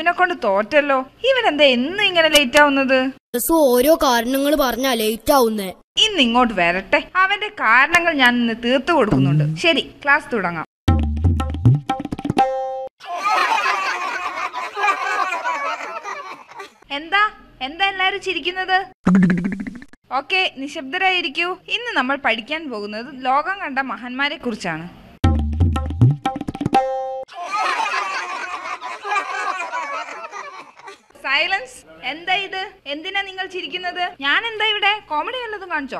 ദീപുവിനെ കൊണ്ട് തോറ്റല്ലോ ഇവൻ എന്താ എന്നും ഇങ്ങനെ ലേറ്റ് ആവുന്നത് ദിവസം ഓരോ കാരണങ്ങൾ പറഞ്ഞാ ലേറ്റ് ആവുന്നേ ഇന്ന് ഇങ്ങോട്ട് വരട്ടെ അവന്റെ കാരണങ്ങൾ ഞാൻ ഇന്ന് തീർത്തു കൊടുക്കുന്നുണ്ട് ശരി ക്ലാസ് തുടങ്ങാം എന്താ എന്താ എല്ലാരും ചിരിക്കുന്നത് ഓക്കെ നിശബ്ദരായിരിക്കൂ ഇന്ന് നമ്മൾ പഠിക്കാൻ പോകുന്നത് ലോകം കണ്ട മഹാന്മാരെ കുറിച്ചാണ് സൈലൻസ് എന്താ ഇത് എന്തിനാ നിങ്ങൾ ചിരിക്കുന്നത് ഞാൻ എന്താ ഇവിടെ കോമഡി വല്ലതും കാണിച്ചോ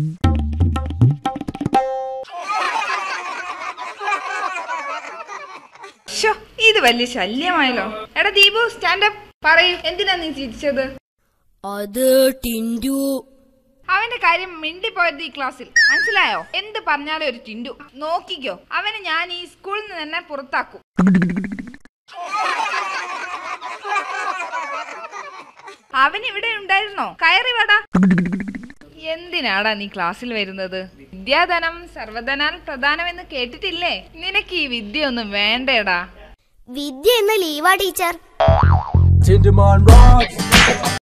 ശ്ശോ, ഇത് വലിയ ശല്യമായല്ലോ എടാ ദീപു സ്റ്റാൻഡപ്പ് പറയൂ എന്തിനാ നീ ചിരിച്ചത് അത് ടിൻഡു അവന്റെ കാര്യം മിണ്ടിപ്പോയത് ഈ ക്ലാസ്സിൽ മനസ്സിലായോ എന്ത് പറഞ്ഞാലും ഒരു ടിൻഡു നോക്കിക്കോ അവനെ ഞാൻ ഈ സ്കൂളിൽ നിന്ന് തന്നെ പുറത്താക്കും അവൻ ഇവിടെ ഉണ്ടായിരുന്നോ കയറി വാടാ എന്തിനാടാ നീ ക്ലാസ്സിൽ വരുന്നത് വിദ്യാധനം സർവധനാൽ പ്രധാനമെന്ന് കേട്ടിട്ടില്ലേ നിനക്ക് ഈ വിദ്യ ഒന്നും വേണ്ടേടാ വിദ്യ എന്ന ലീവാ ടീച്ചർ Tinderman rocks.